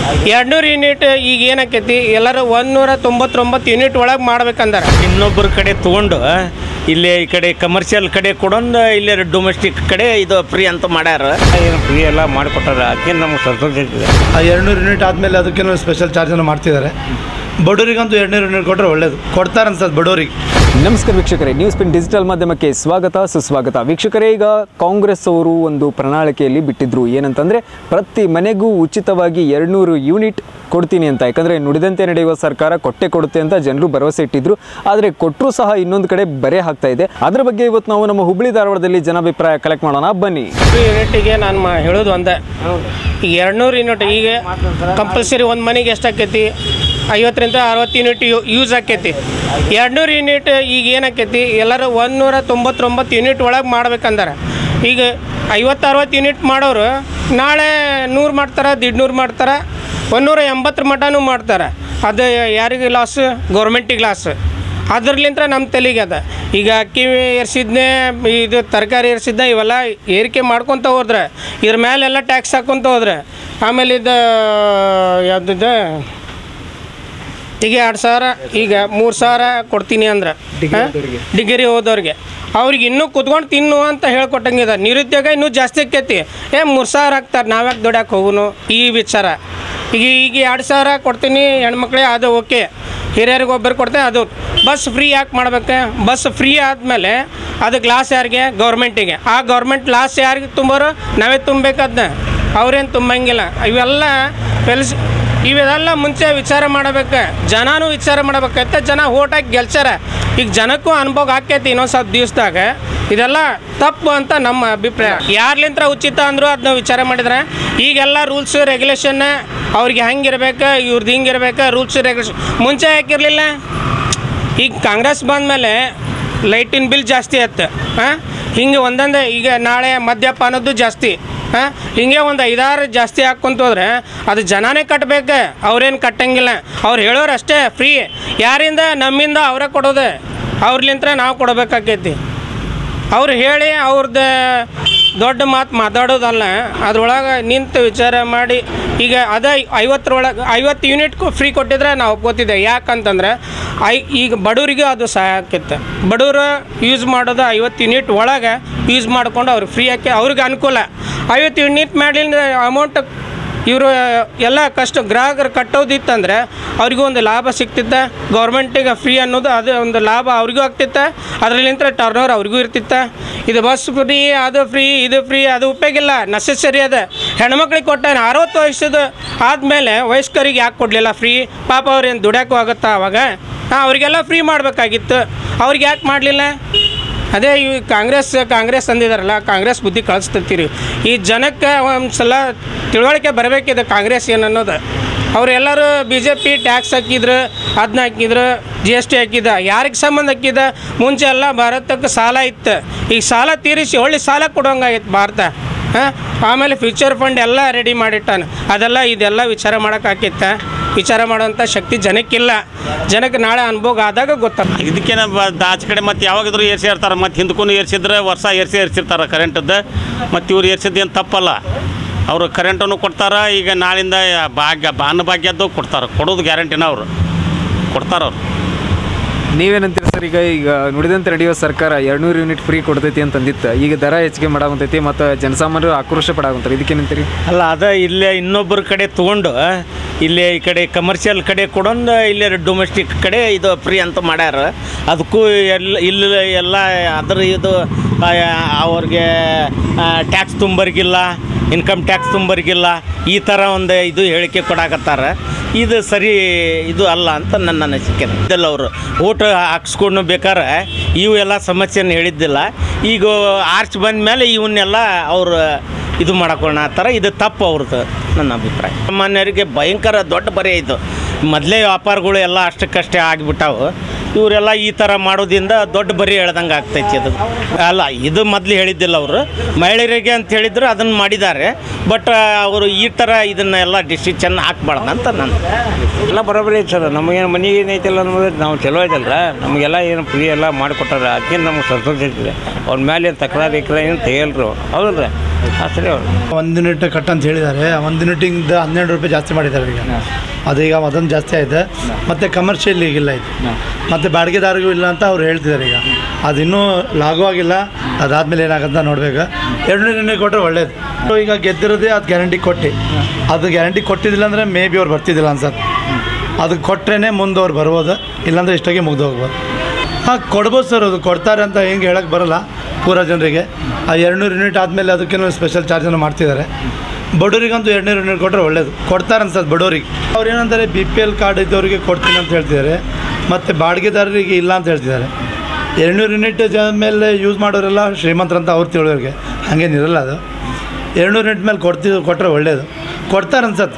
ಎರಡ್ನೂರು ಯೂನಿಟ್ ಈಗ ಏನಾಕೈತಿ ಎಲ್ಲರೂ ಒಂದೂರ ತೊಂಬತ್ತೊಂಬತ್ತು ಯೂನಿಟ್ ಒಳಗೆ ಮಾಡ್ಬೇಕಂದಾರ ಇನ್ನೊಬ್ಬರ ಕಡೆ ತೊಗೊಂಡು ಇಲ್ಲೇ ಈ ಕಡೆ ಕಮರ್ಷಿಯಲ್ ಕಡೆ ಕೊಡೊಂದು ಇಲ್ಲೇ ಡೊಮೆಸ್ಟಿಕ್ ಕಡೆ ಇದು ಫ್ರೀ ಅಂತ ಮಾಡ್ಯಾರ ಏನು ಫ್ರೀ ಎಲ್ಲ ಮಾಡಿಕೊಟ್ಟಾರ ಅದಕ್ಕೆ ನಮ್ಗೆ ಸಂತೋಷ ಇದೆ ಆ ಎರಡುನೂರು ಯೂನಿಟ್ ಆದಮೇಲೆ ಅದಕ್ಕೇನೋ ಸ್ಪೆಷಲ್ ಚಾರ್ಜನ್ನು ಮಾಡ್ತಿದ್ದಾರೆ ಬಡವರಿಗಂತೂ ಎರಡುನೂರು ಯೂನಿಟ್ ಕೊಟ್ಟರೆ ಒಳ್ಳೇದು ಕೊಡ್ತಾರೆ ಅನ್ಸತ್ತೆ ಬಡವರಿಗೆ ನಮಸ್ಕಾರ ವೀಕ್ಷಕರೇ ನ್ಯೂಸ್ ಪಿನ್ ಡಿಜಿಟಲ್ ಮಾಧ್ಯಮಕ್ಕೆ ಸ್ವಾಗತ ಸುಸ್ವಾಗತ ವೀಕ್ಷಕರೇ ಈಗ ಕಾಂಗ್ರೆಸ್ ಅವರು ಒಂದು ಪ್ರಣಾಳಿಕೆಯಲ್ಲಿ ಬಿಟ್ಟಿದ್ರು ಏನಂತಂದ್ರೆ ಪ್ರತಿ ಮನೆಗೂ ಉಚಿತವಾಗಿ ಎರಡ್ನೂರು ಯೂನಿಟ್ ಕೊಡ್ತೀನಿ ಅಂತ ಯಾಕಂದ್ರೆ ನುಡಿದಂತೆ ನಡೆಯುವ ಸರ್ಕಾರ ಕೊಟ್ಟೆ ಕೊಡುತ್ತೆ ಅಂತ ಜನರು ಭರವಸೆ ಇಟ್ಟಿದ್ರು ಆದರೆ ಕೊಟ್ಟರು ಸಹ ಇನ್ನೊಂದು ಕಡೆ ಬರೆ ಹಾಕ್ತಾ ಇದೆ ಅದ್ರ ಬಗ್ಗೆ ಇವತ್ತು ನಾವು ನಮ್ಮ ಹುಬ್ಳಿ ಧಾರವಾಡದಲ್ಲಿ ಜನಾಭಿಪ್ರಾಯ ಕಲೆಕ್ಟ್ ಮಾಡೋಣ ಬನ್ನಿ ಯೂನಿಟಿಗೆ ನಾನು ಮಾ ಹೇಳೋದು ಒಂದೇ ಈಗ ಎರಡ್ನೂರು ಯೂನಿಟ್ ಈಗ ಕಂಪಲ್ಸರಿ ಒಂದು ಮನೆಗೆ ಎಷ್ಟಾಕೈತಿ ಐವತ್ತರಿಂದ ಅರವತ್ತು ಯೂನಿಟ್ ಯೂಸ್ ಆಕೈತಿ ಎರಡ್ನೂರು ಯೂನಿಟ್ ಈಗ ಏನಾಕೈತಿ ಎಲ್ಲರೂ ಒಂದೂರ ತೊಂಬತ್ತೊಂಬತ್ತು ಯೂನಿಟ್ ಒಳಗೆ ಮಾಡ್ಬೇಕಂದಾರ ಈಗ ಐವತ್ತು ಅರವತ್ತು ಯೂನಿಟ್ ಮಾಡೋರು ನಾಳೆ ನೂರು ಮಾಡ್ತಾರೆ ದಿಡ್ನೂರು ಮಾಡ್ತಾರೆ ಒಂದೂರ ಎಂಬತ್ತರ ಮಟನೂ ಮಾಡ್ತಾರೆ ಅದು ಯಾರಿಗೆ ಲಾಸ್ ಗೌರ್ಮೆಂಟಿಗೆ ಲಾಸ್ ಅದ್ರಲಿಂತ್ರ ನಮ್ಮ ತಲೆಗೆ ಅದ ಈಗ ಅಕ್ಕಿ ಏರ್ಸಿದ್ನೆ ಇದು ತರಕಾರಿ ಏರ್ಸಿದ್ದ ಇವೆಲ್ಲ ಏರಿಕೆ ಮಾಡ್ಕೊತ ಹೋದ್ರೆ ಇದ್ರ ಮೇಲೆಲ್ಲ ಟ್ಯಾಕ್ಸ್ ಹಾಕ್ಕೊಂತ ಹೋದ್ರೆ ಆಮೇಲೆ ಇದು ಯಾವ್ದಿದೆ ಈಗ ಎರಡು ಸಾವಿರ ಈಗ ಮೂರು ಸಾವಿರ ಕೊಡ್ತೀನಿ ಅಂದ್ರೆ ಡಿಗ್ರಿ ಹೋದವ್ರಿಗೆ ಅವ್ರಿಗೆ ಇನ್ನೂ ಕುತ್ಕೊಂಡು ತಿನ್ನು ಅಂತ ಹೇಳ್ಕೊಟ್ಟಂಗಿದೆ ನಿರುದ್ಯೋಗ ಇನ್ನೂ ಜಾಸ್ತಿ ಆಕೈತಿ ಏ ಮೂರು ಸಾವಿರ ಹಾಕ್ತಾರೆ ನಾವ್ಯಾಕೆ ದುಡ್ಯಾಕೆ ಹೋಗುನು ಈ ವಿಚಾರ ಈಗ ಈಗ ಎರಡು ಸಾವಿರ ಕೊಡ್ತೀನಿ ಹೆಣ್ಮಕ್ಳಿಗೆ ಅದು ಓಕೆ ಹಿರಿಯರಿಗೆ ಒಬ್ಬರು ಕೊಡ್ತೇನೆ ಅದು ಬಸ್ ಫ್ರೀ ಯಾಕೆ ಮಾಡ್ಬೇಕು ಬಸ್ ಫ್ರೀ ಆದಮೇಲೆ ಅದಕ್ಕೆ ಲಾಸ್ ಯಾರಿಗೆ ಗೌರ್ಮೆಂಟಿಗೆ ಆ ಗೌರ್ಮೆಂಟ್ ಲಾಸ್ ಯಾರಿಗೆ ತುಂಬೋರು ನಾವೇ ತುಂಬಬೇಕದ್ನ ಅವ್ರೇನು ತುಂಬಂಗಿಲ್ಲ ಇವೆಲ್ಲ ಫೆಲ್ಸ್ ಇವೆಲ್ಲ ಮುಂಚೆ ವಿಚಾರ ಮಾಡಬೇಕು ಜನನೂ ವಿಚಾರ ಮಾಡ್ಬೇಕೈತೆ ಜನ ಓಟಾಗಿ ಗೆಲ್ಸ್ಯಾರ ಈಗ ಜನಕ್ಕೂ ಅನುಭವ ಆಕೈತಿ ಇನ್ನೊಂದು ಸ್ವಲ್ಪ ದಿವಸದಾಗ ಇದೆಲ್ಲ ತಪ್ಪು ಅಂತ ನಮ್ಮ ಅಭಿಪ್ರಾಯ ಯಾರ್ಲಿಂತ್ರ ಉಚಿತ ಅಂದರೂ ಅದನ್ನ ವಿಚಾರ ಮಾಡಿದ್ರೆ ಈಗೆಲ್ಲ ರೂಲ್ಸ್ ರೆಗ್ಯುಲೇಷನ್ ಅವ್ರಿಗೆ ಹೆಂಗಿರ್ಬೇಕು ಇವ್ರದ್ದು ಹಿಂಗಿರ್ಬೇಕು ರೂಲ್ಸ್ ರೆಗ್ಯುಲೇಷನ್ ಮುಂಚೆ ಯಾಕಿರಲಿಲ್ಲ ಈಗ ಕಾಂಗ್ರೆಸ್ ಬಂದಮೇಲೆ ಲೈಟಿನ ಬಿಲ್ ಜಾಸ್ತಿ ಆಯ್ತು ಹಾಂ ಹಿಂಗೆ ಒಂದೊಂದೇ ಈಗ ನಾಳೆ ಮದ್ಯಪಾನದ್ದು ಜಾಸ್ತಿ ಹಾಂ ಹಿಂಗೆ ಒಂದು ಐದಾರು ಜಾಸ್ತಿ ಹಾಕ್ಕೊಂತ ಹೋದ್ರೆ ಅದು ಜನನೇ ಕಟ್ಟಬೇಕು ಅವ್ರೇನು ಕಟ್ಟಂಗಿಲ್ಲ ಅವ್ರು ಹೇಳೋರು ಅಷ್ಟೇ ಫ್ರೀ ಯಾರಿಂದ ನಮ್ಮಿಂದ ಅವರೇ ಕೊಡೋದು ಅವ್ರಲಿಂತ್ರ ನಾವು ಕೊಡಬೇಕಾಕೈತಿ ಅವ್ರು ಹೇಳಿ ಅವ್ರದ್ದು ದೊಡ್ಡ ಮಾತು ಮಾತಾಡೋದಲ್ಲ ಅದ್ರೊಳಗೆ ನಿಂತು ವಿಚಾರ ಮಾಡಿ ಈಗ ಅದೇ ಐವತ್ತರೊಳಗೆ ಐವತ್ತು ಯೂನಿಟ್ಗೂ ಫ್ರೀ ಕೊಟ್ಟಿದ್ರೆ ನಾವು ಒಪ್ಕೋತಿದ್ದೆ ಯಾಕಂತಂದ್ರೆ ಐ ಈಗ ಬಡವರಿಗೆ ಅದು ಸಹಾಯ ಆಕಿತ್ತು ಬಡವರು ಯೂಸ್ ಮಾಡೋದು ಐವತ್ತು ಯೂನಿಟ್ ಒಳಗೆ ಯೂಸ್ ಮಾಡ್ಕೊಂಡು ಅವ್ರಿಗೆ ಫ್ರೀ ಹಾಕಿ ಅವ್ರಿಗೆ ಅನುಕೂಲ ಐವತ್ತು ಯೂನಿಟ್ ಮಾಡಲಿಲ್ಲ ಅಮೌಂಟ್ ಇವರು ಎಲ್ಲ ಕಷ್ಟ ಗ್ರಾಹಕರು ಕಟ್ಟೋದಿತ್ತಂದ್ರೆ ಅವ್ರಿಗೂ ಒಂದು ಲಾಭ ಸಿಗ್ತಿತ್ತ ಗೌರ್ಮೆಂಟಿಗೆ ಫ್ರೀ ಅನ್ನೋದು ಅದು ಒಂದು ಲಾಭ ಅವ್ರಿಗೂ ಆಗ್ತಿತ್ತ ಅದರಲ್ಲಿಂತ ಟರ್ನ್ ಓವರ್ ಅವ್ರಿಗೂ ಇರ್ತಿತ್ತ ಇದು ಬಸ್ ಫ್ರೀ ಅದು ಫ್ರೀ ಇದು ಫ್ರೀ ಅದು ಉಪಯೋಗಿಲ್ಲ ನೆಸೆಸರಿ ಅದ ಹೆಣ್ಮಕ್ಳಿಗೆ ಕೊಟ್ಟಾನೆ ಅರವತ್ತು ವಯಸ್ಸದ ಆದಮೇಲೆ ವಯಸ್ಕರಿಗೆ ಯಾಕೆ ಕೊಡಲಿಲ್ಲ ಫ್ರೀ ಪಾಪ ಅವ್ರೇನು ದುಡ್ಯಾಕೂ ಆಗುತ್ತಾ ಅವಾಗ ಹಾಂ ಅವರಿಗೆಲ್ಲ ಫ್ರೀ ಮಾಡಬೇಕಾಗಿತ್ತು ಅವ್ರಿಗೆ ಯಾಕೆ ಮಾಡಲಿಲ್ಲ ಅದೇ ಈ ಕಾಂಗ್ರೆಸ್ ಕಾಂಗ್ರೆಸ್ ಅಂದಿದಾರಲ್ಲ ಕಾಂಗ್ರೆಸ್ ಬುದ್ಧಿ ಕಳಿಸ್ತತ್ತೀರಿ ಈ ಜನಕ್ಕೆ ಒಂದು ಸಲ ತಿಳುವಳಿಕೆ ಬರಬೇಕಿದೆ ಕಾಂಗ್ರೆಸ್ ಏನು ಅನ್ನೋದು ಅವರೆಲ್ಲರೂ ಬಿ ಜೆ ಪಿ ಟ್ಯಾಕ್ಸ್ ಹಾಕಿದ್ರು ಅದನ್ನ ಹಾಕಿದ್ರು ಜಿ ಎಸ್ ಟಿ ಹಾಕಿದ ಯಾರಿಗೆ ಸಂಬಂಧ ಹಾಕಿದ ಮುಂಚೆ ಎಲ್ಲ ಭಾರತಕ್ಕೆ ಸಾಲ ಇತ್ತು ಈಗ ಸಾಲ ತೀರಿಸಿ ಒಳ್ಳೆ ಸಾಲ ಕೊಡೋಂಗಾಗೈತೆ ಭಾರತ ಹಾಂ ಆಮೇಲೆ ಫ್ಯೂಚರ್ ಫಂಡ್ ಎಲ್ಲ ರೆಡಿ ಮಾಡಿಟ್ಟಾನ ಅದೆಲ್ಲ ಇದೆಲ್ಲ ವಿಚಾರ ಮಾಡೋಕ್ಕಾಕಿತ್ತ ವಿಚಾರ ಮಾಡೋಂಥ ಶಕ್ತಿ ಜನಕ್ಕಿಲ್ಲ ಜನಕ್ಕೆ ನಾಳೆ ಅನುಭವ ಆದಾಗ ಗೊತ್ತಾಗ ಇದಕ್ಕೇನ ಆಚೆ ಕಡೆ ಮತ್ತೆ ಯಾವಾಗಿದ್ರು ಏರ್ಸಿ ಇರ್ತಾರೆ ಮತ್ತು ಹಿಂದಕ್ಕೂ ಏರ್ಸಿದ್ರೆ ವರ್ಷ ಏರ್ಸಿ ಏರ್ಸಿರ್ತಾರೆ ಕರೆಂಟದ್ದು ಮತ್ತು ಇವ್ರು ಏರ್ಸಿದ್ದು ಏನು ತಪ್ಪಲ್ಲ ಅವರು ಕರೆಂಟನ್ನು ಕೊಡ್ತಾರೆ ಈಗ ನಾಳಿಂದ ಭಾಗ್ಯ ಬಾನ ಭಾಗ್ಯದ್ದು ಕೊಡ್ತಾರೆ ಕೊಡೋದು ಗ್ಯಾರಂಟಿನ ಅವರು ಕೊಡ್ತಾರೆ ಅವ್ರು ನೀವೇನಂತೀರಿ ಸರ್ ಈಗ ಈಗ ನುಡಿದಂತೆ ನಡೆಯುವ ಸರ್ಕಾರ ಎರಡ್ನೂರು ಯೂನಿಟ್ ಫ್ರೀ ಕೊಡ್ತೈತಿ ಅಂತಂದಿತ್ತು ಈಗ ದರ ಹೆಚ್ಚಿಗೆ ಮಾಡಾಕಂತೈತಿ ಮತ್ತು ಜನಸಾಮಾನ್ಯರು ಆಕ್ರೋಶ ಪಡಾಕಂತಾರೆ ಇದಕ್ಕೇನಂತೀರಿ ಅಲ್ಲ ಅದ ಇಲ್ಲೇ ಇನ್ನೊಬ್ಬರ ಕಡೆ ತೊಗೊಂಡು ಇಲ್ಲೇ ಈ ಕಡೆ ಕಮರ್ಷಿಯಲ್ ಕಡೆ ಕೊಡೊಂದು ಇಲ್ಲೇ ಡೊಮೆಸ್ಟಿಕ್ ಕಡೆ ಇದು ಫ್ರೀ ಅಂತ ಮಾಡ್ಯಾರ ಅದಕ್ಕೂ ಎಲ್ಲ ಇಲ್ಲ ಎಲ್ಲ ಅದ್ರ ಇದು ಆ, ಅವ್ರಿಗೆ ಟ್ಯಾಕ್ಸ್ ತುಂಬರ್ಗಿಲ್ಲ ಇನ್ಕಮ್ ಟ್ಯಾಕ್ಸ್ ತುಂಬರ್ಗಿಲ್ಲ ಈ ಥರ ಒಂದು ಇದು ಹೇಳಿಕೆ ಕೊಡಾಕತ್ತಾರ ಇದು ಸರಿ ಇದು ಅಲ್ಲ ಅಂತ ನನ್ನ ಅನಿಸಿಕೆ ಇದೆಲ್ಲ ಅವರು ಓಟ್ ಹಾಕ್ಸ್ಕೊಂಡು ಬೇಕಾರೆ ಇವು ಎಲ್ಲ ಸಮಸ್ಯೆನ ಹೇಳಿದ್ದಿಲ್ಲ ಈಗ ಆರ್ಚ್ ಬಂದ ಮೇಲೆ ಇವನ್ನೆಲ್ಲ ಅವರು ಇದು ಮಾಡಕೋಣ ಆ ಥರ ಇದು ತಪ್ಪು ಅವ್ರದ್ದು ನನ್ನ ಅಭಿಪ್ರಾಯ ಸಾಮಾನ್ಯರಿಗೆ ಭಯಂಕರ ದೊಡ್ಡ ಬರೆ ಇದು ಮೊದಲೇ ವ್ಯಾಪಾರಗಳು ಎಲ್ಲ ಅಷ್ಟಕ್ಕಷ್ಟೇ ಆಗಿಬಿಟ್ಟಾವು ಇವರೆಲ್ಲ ಈ ಥರ ಮಾಡೋದ್ರಿಂದ ದೊಡ್ಡ ಬರಿ ಹೇಳ್ದಂಗೆ ಆಗ್ತೈತಿ ಅದು ಅಲ್ಲ ಇದು ಮೊದಲು ಹೇಳಿದ್ದಿಲ್ಲ ಅವರು ಮಹಿಳೆಯರಿಗೆ ಅಂತ ಹೇಳಿದ್ರು ಅದನ್ನು ಮಾಡಿದ್ದಾರೆ ಬಟ್ ಅವರು ಈ ಥರ ಇದನ್ನೆಲ್ಲ ಡಿಸಿಷನ್ ಹಾಕ್ಬಾರ್ದು ಅಂತ ನಾನು ಎಲ್ಲ ಬರೋಬ್ಬರಿ ಐತೆ ಸರ್ ನಮಗೇನು ಮನೆಗೆ ಏನೈತಿಲ್ಲ ಅನ್ನೋದು ನಾವು ಚಲೋ ಐತಲ್ಲ ನಮಗೆಲ್ಲ ಏನು ಫ್ರೀ ಎಲ್ಲ ಮಾಡಿಕೊಟ್ಟಾರ ಅದಕ್ಕೆ ನಮ್ಗೆ ಸಂತೋಷ ಐತಿದೆ ಅವ್ರ ಮೇಲೆ ಏನು ತಕರಾರು ಇಕ್ರ ಏನು ತೆಗಿಯಲ್ರು ಹೌದಲ್ಲ ಅಷ್ಟೇ ಅವ್ರು ಒಂದು ಯೂನಿಟ್ ಕಟ್ ಅಂತ ಹೇಳಿದ್ದಾರೆ ಒಂದು ಯೂನಿಟಿಂದ ಹನ್ನೆರಡು ರೂಪಾಯಿ ಜಾಸ್ತಿ ಮಾಡಿದ್ದಾರೆ ಈಗ ಅದೀಗ ಅದೊಂದು ಜಾಸ್ತಿ ಆಯಿತು ಮತ್ತು ಕಮರ್ಷಿಯಲ್ ಈಗಿಲ್ಲ ಇದು ಮತ್ತು ಬಾಡಿಗೆದಾರಿಗೂ ಇಲ್ಲ ಅಂತ ಅವ್ರು ಹೇಳ್ತಿದ್ದಾರೆ ಈಗ ಅದು ಇನ್ನೂ ಲಾಗೂ ಆಗಿಲ್ಲ ಅದಾದಮೇಲೆ ಏನಾಗುತ್ತೆ ನೋಡಬೇಕು ಎರಡು ಯೂನಿಟ್ ಕೊಟ್ಟರೆ ಒಳ್ಳೇದು ಈಗ ಗೆದ್ದಿರೋದೇ ಅದು ಗ್ಯಾರಂಟಿ ಕೊಟ್ಟು ಅದು ಗ್ಯಾರಂಟಿ ಕೊಟ್ಟಿದ್ದಿಲ್ಲ ಅಂದರೆ ಮೇ ಬಿ ಅವ್ರು ಬರ್ತಿದ್ದಿಲ್ಲ ಅನ್ಸತ್ತೆ ಅದು ಕೊಟ್ಟರೆ ಮುಂದೆ ಅವ್ರು ಬರ್ಬೋದು ಇಲ್ಲಾಂದ್ರೆ ಇಷ್ಟಾಗಿ ಮುಗ್ದು ಹೋಗ್ಬೋದು ಹಾಂ ಕೊಡ್ಬೋದು ಸರ್ ಅದು ಕೊಡ್ತಾರೆ ಅಂತ ಹೆಂಗೆ ಹೇಳಕ್ಕೆ ಬರಲ್ಲ ಪೂರ ಜನರಿಗೆ ಆ ಎರಡುನೂರು ಯೂನಿಟ್ ಆದಮೇಲೆ ಅದಕ್ಕೇನೋ ಸ್ಪೆಷಲ್ ಚಾರ್ಜನ್ನು ಮಾಡ್ತಿದ್ದಾರೆ ಬಡವರಿಗಂತೂ ಎರಡುನೂರು ಯೂನಿಟ್ ಕೊಟ್ಟರೆ ಒಳ್ಳೇದು ಕೊಡ್ತಾರೆ ಅನ್ಸತ್ತೆ ಬಡವರಿಗೆ ಅವ್ರು ಏನಂತಾರೆ ಬಿ ಪಿ ಎಲ್ ಕಾರ್ಡ್ ಇದ್ದವರಿಗೆ ಕೊಡ್ತೀನಿ ಅಂತ ಹೇಳ್ತಿದ್ದಾರೆ ಮತ್ತು ಬಾಡಿಗೆದಾರರಿಗೆ ಇಲ್ಲ ಅಂತ ಹೇಳ್ತಿದ್ದಾರೆ ಎರಡುನೂರು ಯೂನಿಟ್ ಜ ಮೇಲೆ ಯೂಸ್ ಮಾಡೋರೆಲ್ಲ ಶ್ರೀಮಂತರಂತ ಅವ್ರು ತಿಳೋರಿಗೆ ಹಾಗೇನಿರಲ್ಲ ಅದು ಎರಡುನೂರು ಯೂನಿಟ್ ಮೇಲೆ ಕೊಡ್ತಿ ಕೊಟ್ಟರೆ ಒಳ್ಳೇದು ಕೊಡ್ತಾರೆ ಅನ್ಸತ್ತೆ